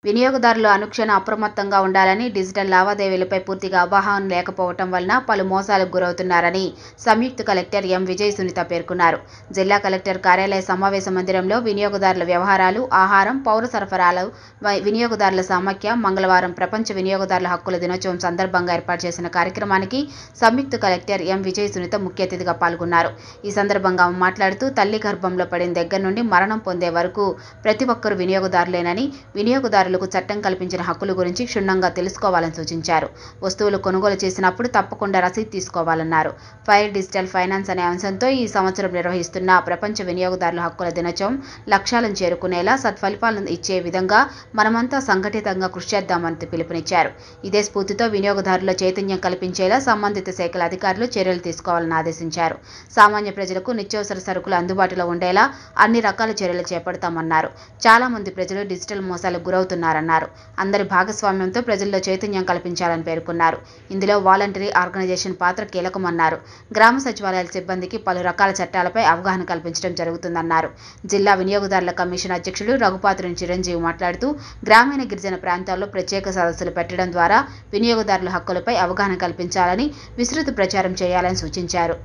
వినియోగదారులు అనుక్షణ అప్రమత్తంగా ఉండాలని డిజిటల్ లావాదేవీలపై పూర్తిగా అవగాహన లేకపోవటం వలన పలు మోసాలకు గురవుతున్నారని సంయుక్త కలెక్టర్ ఎం విజయ్ సునీత పేర్కొన్నారు జిల్లా కలెక్టర్ కార్యాలయ సమావేశ మందిరంలో వినియోగదారుల వ్యవహారాలు ఆహారం పౌర సరఫరాలు వ- వినియోగదారుల సమాఖ్య మంగళవారం ప్రపంచ వినియోగదారుల హక్కుల దినోత్సవం సందర్భంగా ఏర్పాటు చేసిన కార్యక్రమానికి సంయుక్త కలెక్టర్ ఎం విజయ్ సునీత ముఖ్య అతిథిగా పాల్గొన్నారు ఈ సందర్భంగా ఆమె మాట్లాడుతూ తల్లి గర్భంలో పడిన దగ్గర నుండి మరణం పొందే వరకు ప్రతి ఒక్కరూ వినియోగదారులేనని వినియోగదారులకు చట్టం కల్పించిన హక్కుల గురించి క్షుణ్ణంగా తెలుసుకోవాలని సూచించారు వస్తువులు కొనుగోలు చేసినప్పుడు తప్పకుండా రసీదు తీసుకోవాలన్నారు ఫైర్ డిజిటల్ ఫైనాన్స్ అనే అంశంతో ఈ సంవత్సరం నిర్వహిస్తున్న ప్రపంచ వినియోగదారుల హక్కుల దినోత్సవం లక్ష్యాలను చేరుకునేలా సత్ఫలితాలను ఇచ్చే విధంగా మనమంతా సంఘటితంగా కృషి చేద్దామని పిలుపునిచ్చారు ఇదే స్ఫూర్తితో వినియోగదారుల చైతన్యం కల్పించేలా సంబంధిత శాఖల అధికారులు చర్యలు తీసుకోవాలని ఆదేశించారు సామాన్య ప్రజలకు నిత్యావసర సరుకులు అందుబాటులో ఉండేలా అన్ని రకాల చర్యలు చేపడతామన్నారు చాలా మంది ప్రజలు డిజిటల్ మోసాలకు గురవుతున్నారన్నారు అందరి భాగస్వామ్యంతో ప్రజల్లో చైతన్యం కల్పించాలని పేర్కొన్నారు ఇందులో వాలంటరీ ఆర్గనైజేషన్ పాత్ర కీలకమన్నారు గ్రామ సచివాలయాల సిబ్బందికి పలు రకాల చట్టాలపై అవగాహన కల్పించడం జరుగుతుందన్నారు జిల్లా వినియోగదారుల కమిషన్ అధ్యక్షులు రఘుపాత్రుని చిరంజీవి మాట్లాడుతూ గ్రామీణ గిరిజన ప్రాంతాల్లో ప్రత్యేక సదస్సులు పెట్టడం ద్వారా వినియోగదారుల హక్కులపై అవగాహన కల్పించాలని విస్తృత ప్రచారం చేయాలని సూచించారు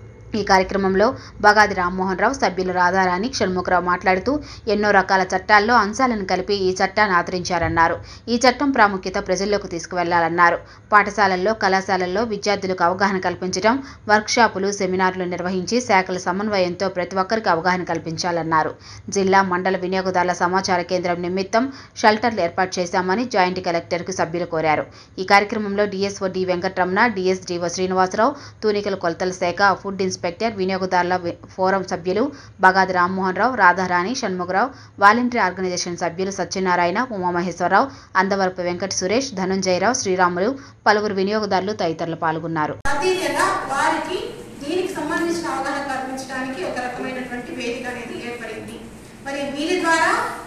ఈ కార్యక్రమంలో బగాది రామ్మోహన్ రావు సభ్యులు రాధారాణి షణ్ముఖరావు మాట్లాడుతూ ఎన్నో రకాల చట్టాల్లో అంశాలను కలిపి ఈ చట్టాన్ని ఆదరించారన్నారు ఈ చట్టం ప్రాముఖ్యత ప్రజల్లోకి తీసుకువెళ్లాలన్నారు పాఠశాలల్లో కళాశాలల్లో విద్యార్థులకు అవగాహన కల్పించడం వర్క్షాపులు సెమినార్లు నిర్వహించి శాఖల సమన్వయంతో ప్రతి ఒక్కరికి అవగాహన కల్పించాలన్నారు జిల్లా మండల వినియోగదారుల సమాచార కేంద్రం నిమిత్తం షెల్టర్లు ఏర్పాటు చేశామని జాయింట్ కలెక్టర్కు సభ్యులు కోరారు ఈ కార్యక్రమంలో DSO D Venkataramana DSDO Srinivasarao తూనికల కొలతల శాఖ ఫుడ్ ఇన్స్పెక్టర్ వినియోగదారుల వి- ఫోరం సభ్యులు బగాది రామ్మోహన్ రావు రాధారాణి షణ్ముఖరావు వాలంటరీ ఆర్గనైజేషన్ సభ్యులు సత్యనారాయణ ఉమామహేశ్వరరావు అందవరపు వెంకట సురేష్ ధనుంజయరావు శ్రీరాములు పలువురు వినియోగదారులు తదితరులు పాల్గొన్నారు ప్రతిదిన వారికి దీనికి సంబంధించిన అవగాహన కల్పించడానికి ఒక రకమైనటువంటి వేదిక అనేది ఏర్పడింది మరి వీరి ద్వారా